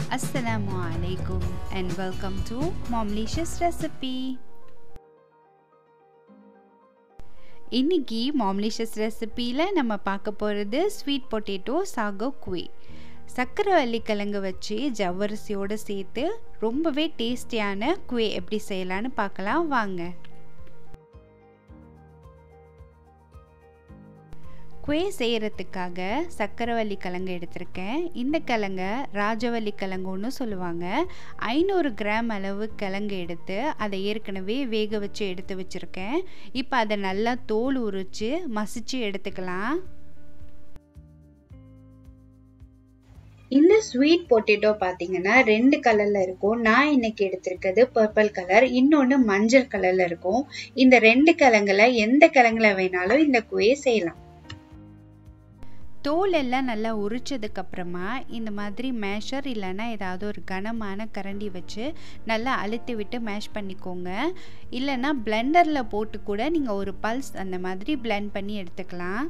Assalamu alaikum and welcome to Momlicious Recipe. இன்னைக்கு மாம்லிஷஸ் ரெசிப்பியில் நம்ம பார்க்க போகிறது ஸ்வீட் பொட்டேட்டோ சாகோ குவே சர்க்கரை கிழங்கு வச்சு ஜவ்வரிசியோடு சேர்த்து ரொம்பவே டேஸ்டியான குவே எப்படி செய்யலான்னு பார்க்கலாம் வாங்க குவே செய்கிறதுக்காக சக்கரவள்ளி கிழங்கு எடுத்திருக்கேன் இந்த கிழங்க ராஜவள்ளி கிழங்குன்னு சொல்லுவாங்க ஐநூறு கிராம் அளவு கிழங்கு எடுத்து அதை ஏற்கனவே வேக வச்சு எடுத்து வச்சுருக்கேன் இப்போ அதை நல்லா தோல் உரித்து மசிச்சு எடுத்துக்கலாம் இந்த ஸ்வீட் பொட்டேட்டோ பார்த்தீங்கன்னா ரெண்டு கலர்ல இருக்கும் நான் இன்னைக்கு எடுத்திருக்கிறது பர்பிள் கலர் இன்னொன்று மஞ்சள் கலர்ல இருக்கும் இந்த ரெண்டு கிழங்குல எந்த கிழங்குல வேணாலும் இந்த குவே செய்யலாம் தோல் எல்லாம் நல்லா உரிச்சதுக்கப்புறமா இந்த மாதிரி மேஷர் இல்லைன்னா ஏதாவது ஒரு கனமான கரண்டி வச்சு நல்லா அழுத்தி விட்டு மேஷ் பண்ணிக்கோங்க இல்லைன்னா பிளெண்டரில் போட்டு கூட நீங்கள் ஒரு பல்ஸ் அந்த மாதிரி பிளெண்ட் பண்ணி எடுத்துக்கலாம்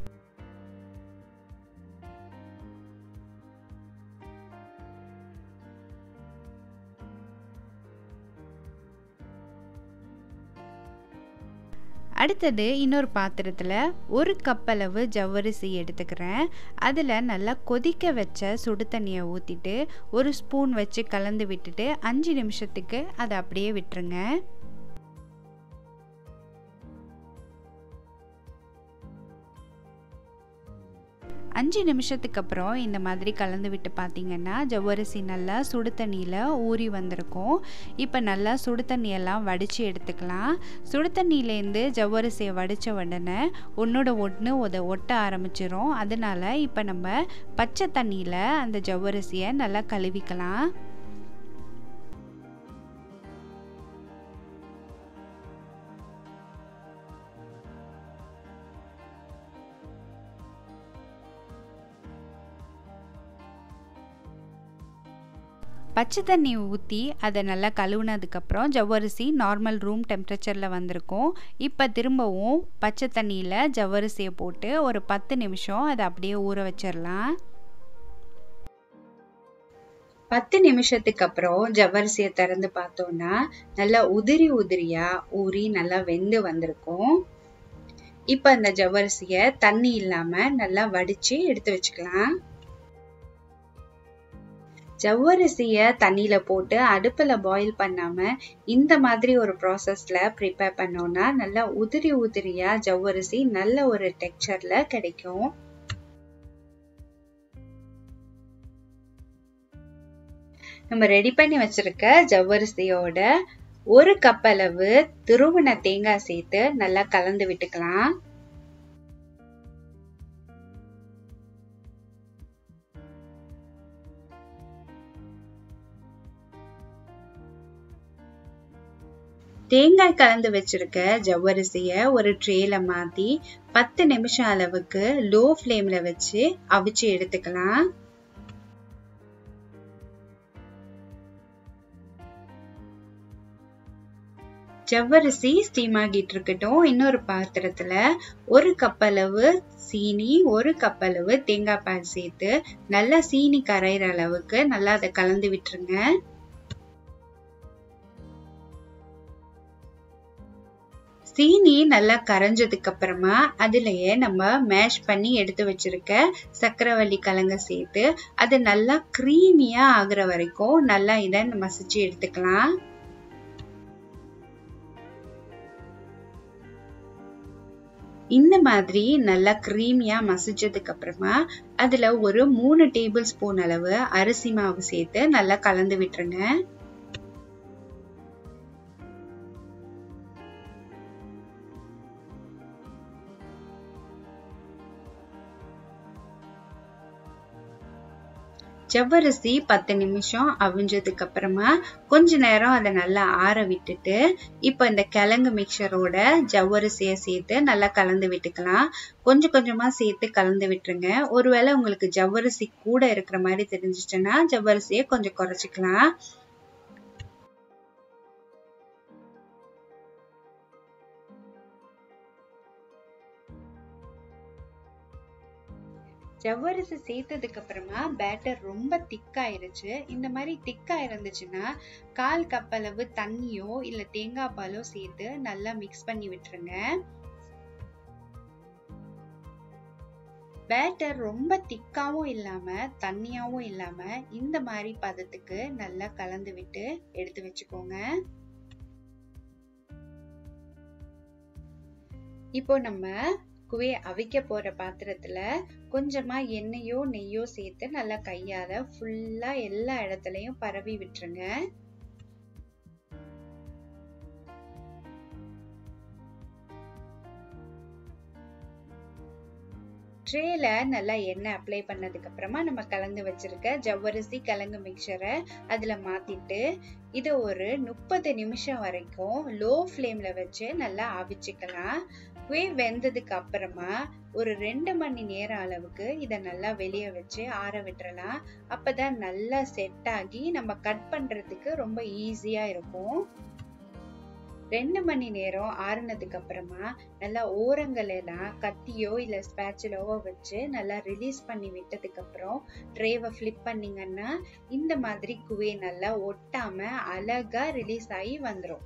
அடுத்தது இன்னொரு பாத்திரத்தில் ஒரு கப் அளவு ஜவ்வரிசி எடுத்துக்கிறேன் அதில் நல்லா கொதிக்க வச்ச சுடு தண்ணியை ஊற்றிட்டு ஒரு ஸ்பூன் வச்சு கலந்து விட்டுட்டு அஞ்சு நிமிஷத்துக்கு அதை அப்படியே விட்டுருங்க அஞ்சு நிமிஷத்துக்கு அப்புறம் இந்த மாதிரி கலந்து விட்டு பார்த்தீங்கன்னா ஜவ்வரிசி நல்லா சுடு தண்ணியில் ஊறி வந்திருக்கும் இப்போ நல்லா சுடு தண்ணியெல்லாம் வடித்து எடுத்துக்கலாம் சுடு தண்ணியிலேருந்து ஜவ்வரிசியை வடித்த உடனே ஒன்றோட ஒன்று உத ஒட்ட ஆரம்பிச்சிரும் அதனால் இப்போ நம்ம பச்சை தண்ணியில் அந்த ஜவ்வரிசியை நல்லா கழுவிக்கலாம் பச்சை தண்ணி ஊற்றி அதை நல்லா கழுவுனதுக்கப்புறம் ஜவ்வரிசி நார்மல் ரூம் டெம்பரேச்சரில் வந்திருக்கும் இப்போ திரும்பவும் பச்சை தண்ணியில் ஜவ்வரிசியை போட்டு ஒரு பத்து நிமிஷம் அதை அப்படியே ஊற வச்சிடலாம் பத்து நிமிஷத்துக்கு அப்புறம் ஜவ்வரிசியை திறந்து பார்த்தோம்னா நல்லா உதிரி உதிரியா ஊறி நல்லா வெந்து வந்திருக்கும் இப்போ அந்த ஜவ்வரிசியை தண்ணி இல்லாம நல்லா வடிச்சு எடுத்து வச்சுக்கலாம் ஜவ்வரிசிய தண்ணியில போட்டு அடுப்புல பாயில் பண்ணாம இந்த மாதிரி ஒரு ப்ராசஸ்ல ப்ரிப்பேர் பண்ணோம்னா நல்லா உதிரி உதிரியா ஜவ்வரிசி நல்ல ஒரு டெக்ஸ்சர்ல கிடைக்கும் நம்ம ரெடி பண்ணி வச்சிருக்க ஜவ்வரிசியோட ஒரு கப் அளவு துருவன தேங்காய் சேர்த்து நல்லா கலந்து விட்டுக்கலாம் தேங்காய் கலந்து வச்சிருக்க ஜவ்வரிசிய ஒரு ட்ரேல மாத்தி பத்து நிமிஷம் அளவுக்கு லோ ஃப்ளேம்ல வச்சு அவிச்சு எடுத்துக்கலாம் ஜவ்வரிசி ஸ்டீம் ஆகிட்டு இருக்கட்டும் இன்னொரு பாத்திரத்துல ஒரு கப் அளவு சீனி ஒரு கப் அளவு தேங்காய் பால் சேர்த்து நல்லா சீனி கரையிற அளவுக்கு நல்லா அதை கலந்து விட்டுருங்க சீனி நல்லா கரைஞ்சதுக்கு அப்புறமா அதுலயே நம்ம மேஷ் பண்ணி எடுத்து வச்சிருக்க சக்கரவள்ளி கிழங்க சேர்த்து அது நல்லா க்ரீமியா ஆகுற வரைக்கும் நல்லா இதை மசிச்சு எடுத்துக்கலாம் இந்த மாதிரி நல்லா க்ரீமியா மசிச்சதுக்கு அப்புறமா அதுல ஒரு மூணு டேபிள் ஸ்பூன் அளவு அரிசி மாவு சேர்த்து நல்லா கலந்து விட்டுருங்க ஜவ்வரிசி பத்து நிமிஷம் அவிஞ்சதுக்கு அப்புறமா கொஞ்ச நேரம் அதை நல்லா ஆற விட்டுட்டு இப்போ இந்த கிழங்கு மிக்சரோட ஜவ்வரிசியை சேர்த்து நல்லா கலந்து விட்டுக்கலாம் கொஞ்சம் கொஞ்சமா சேர்த்து கலந்து விட்டுருங்க ஒருவேளை உங்களுக்கு ஜவ்வரிசி கூட இருக்கிற மாதிரி தெரிஞ்சிச்சுன்னா ஜவ்வரிசியை கொஞ்சம் குறைச்சிக்கலாம் ஜவ்வரிசி சேர்த்ததுக்கு அப்புறமா பேட்டர் ரொம்ப திக்காயிருச்சு இந்த மாதிரி திக்கா இருந்துச்சுன்னா கால் கப் அளவு தண்ணியோ இல்ல தேங்காய் பாலோ சேர்த்து நல்லா மிக்ஸ் பண்ணி விட்டுருங்க பேட்டர் ரொம்ப திக்காவும் இல்லாம தண்ணியாவும் இல்லாம இந்த மாதிரி பதத்துக்கு நல்லா கலந்து விட்டு எடுத்து வச்சுக்கோங்க இப்போ நம்ம குவைய அவிக்க போற பாத்திரத்துல கொஞ்சமா எண்ணெயோ நெய்யோ சேர்த்து நல்லா கையால ஃபுல்லா எல்லா இடத்துலயும் பரவி விட்டுருங்க ட்ரேல நல்லா எண்ணெய் அப்ளை பண்ணதுக்கு அப்புறமா நம்ம கலந்து வச்சிருக்க ஜவ்வரிசி கிழங்கு மிக்சரை அதுல மாத்திட்டு இதை ஒரு முப்பது நிமிஷம் வரைக்கும் லோ ஃப்ளேம்ல வச்சு நல்லா அவிச்சுக்கலாம் குவே வெந்ததுக்கு அப்புறமா ஒரு ரெண்டு மணி நேரம் அளவுக்கு இதை நல்லா வெளியே வச்சு ஆற விட்டுறலாம் அப்பதான் நல்லா செட் ஆகி நம்ம கட் பண்றதுக்கு ரொம்ப ஈஸியா இருக்கும் ரெண்டு மணி நேரம் ஆறுனதுக்கு அப்புறமா நல்லா ஓரங்கள் எல்லாம் கத்தியோ இல்ல ஸ்பேச்சுலோவோ வச்சு நல்லா ரிலீஸ் பண்ணி விட்டதுக்கு அப்புறம் ட்ரேவை ஃபிளிப் பண்ணீங்கன்னா இந்த மாதிரி குவே நல்லா ஒட்டாம அழகா ரிலீஸ் ஆகி வந்துடும்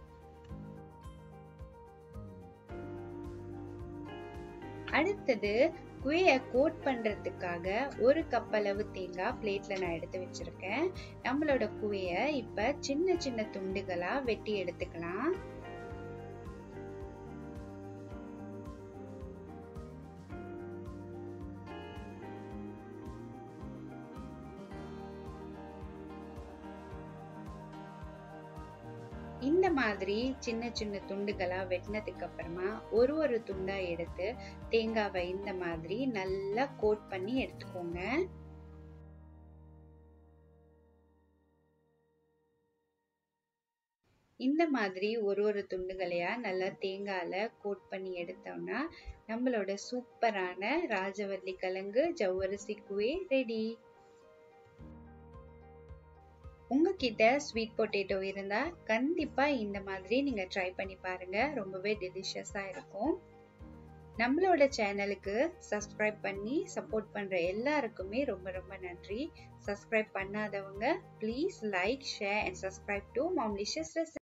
அடுத்தது குவைய கோட் பண்றதுக்காக ஒரு கப் அளவு தேங்காய் பிளேட்ல நான் எடுத்து வச்சிருக்கேன் நம்மளோட குவைய இப்ப சின்ன சின்ன துண்டுகளா வெட்டி எடுத்துக்கலாம் இந்த மாதிரி சின்ன சின்ன துண்டுகளா வெட்டினதுக்கு அப்புறமா ஒரு ஒரு துண்டா எடுத்து தேங்காவை இந்த மாதிரி நல்லா கோட் பண்ணி எடுத்துக்கோங்க இந்த மாதிரி ஒரு ஒரு துண்டுகளையா நல்லா தேங்காயில கோட் பண்ணி எடுத்தோம்னா நம்மளோட சூப்பரான ராஜவல்லி கிழங்கு ஜவ்வரிசி குவே ரெடி உங்ககிட்ட ஸ்வீட் பொட்டேட்டோ இருந்தா கண்டிப்பா இந்த மாதிரி நீங்க ட்ரை பண்ணி பாருங்க ரொம்பவே டெலிஷியஸா இருக்கும் நம்மளோட சேனலுக்கு சப்ஸ்கிரைப் பண்ணி சப்போர்ட் பண்ற எல்லாருக்குமே ரொம்ப ரொம்ப நன்றி சப்ஸ்கிரைப் பண்ணாதவங்க please like share and subscribe to மாம்லிஷியஸ்